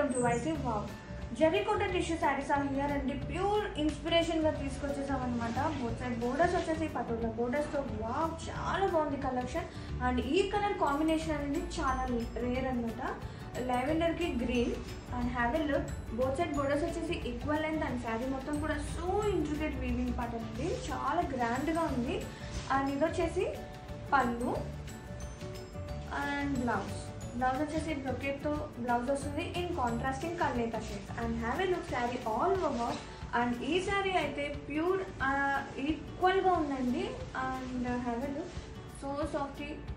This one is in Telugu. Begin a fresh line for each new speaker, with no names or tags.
welcome to YC wow Jarikota tissue sarees are here అండి ప్యూర్ ఇన్స్పిరేషన్గా తీసుకొచ్చేసామన్నమాట బోత్ సైడ్ బోర్డర్స్ వచ్చేసి పట్టుల బోర్డర్స్తో వావ్ చాలా బాగుంది కలెక్షన్ అండ్ ఈ కలర్ కాంబినేషన్ అనేది చాలా రేర్ అనమాట లెవెండర్కి green and have a look both side borders వచ్చేసి ఈక్వల్ లెంత్ అండ్ శారీ మొత్తం కూడా సో ఇంట్రికేట్ వీవింగ్ పాటర్న్ అండి చాలా గ్రాండ్గా ఉంది అండ్ ఇది వచ్చేసి పళ్ళు అండ్ బ్లౌజ్ బ్లౌజ్ వచ్చేసి బ్రొకెట్తో బ్లౌజ్ వస్తుంది ఇన్ కాంట్రాస్టింగ్ కల్నేత shades and have a look saree all over and ఈ శారీ అయితే ప్యూర్ ఈక్వల్గా ఉందండి and have a look so soft